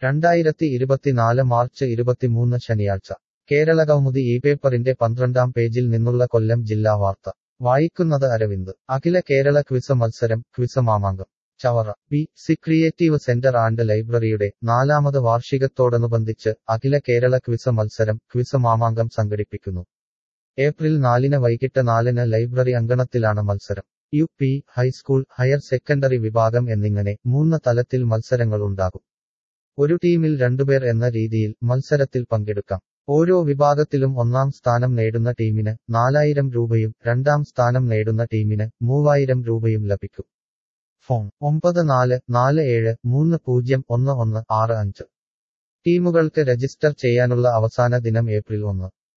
രണ്ടായിരത്തി ഇരുപത്തിനാല് മാർച്ച് ഇരുപത്തിമൂന്ന് ശനിയാഴ്ച കേരളകൗമുദി ഈ പേപ്പറിന്റെ പന്ത്രണ്ടാം പേജിൽ നിന്നുള്ള കൊല്ലം ജില്ലാ വാർത്ത വായിക്കുന്നത് അരവിന്ദ് അഖില കേരള ക്വിസ് മത്സരം quiz Mamankam Chavara P C creative centre and ലൈബ്രറിയുടെ നാലാമത് വാർഷികത്തോടനുബന്ധിച്ച് അഖില കേരള ക്വിസ് മത്സരം ക്വിസ് മാമാങ്കം സംഘടിപ്പിക്കുന്നു ഏപ്രിൽ നാലിന് വൈകിട്ട് നാലിന് ലൈബ്രറി അങ്കണത്തിലാണ് മത്സരം U P high school higher secondary വിഭാഗം എന്നിങ്ങനെ മൂന്ന് തലത്തിൽ മത്സരങ്ങൾ ഉണ്ടാകും ഒരു ടീമിൽ രണ്ടുപേർ എന്ന രീതിയിൽ മത്സരത്തിൽ പങ്കെടുക്കാം ഓരോ വിഭാഗത്തിലും ഒന്നാം സ്ഥാനം നേടുന്ന ടീമിന് നാലായിരം രൂപയും രണ്ടാം സ്ഥാനം നേടുന്ന ടീമിന് മൂവായിരം രൂപയും ലഭിക്കും ഫോൺ ഒമ്പത് നാല് നാല് ഏഴ് മൂന്ന് പൂജ്യം ഒന്ന് ഒന്ന് ആറ് അഞ്ച് ടീമുകൾക്ക് രജിസ്റ്റർ ചെയ്യാനുള്ള അവസാന ദിനം ഏപ്രിൽ ഒന്ന്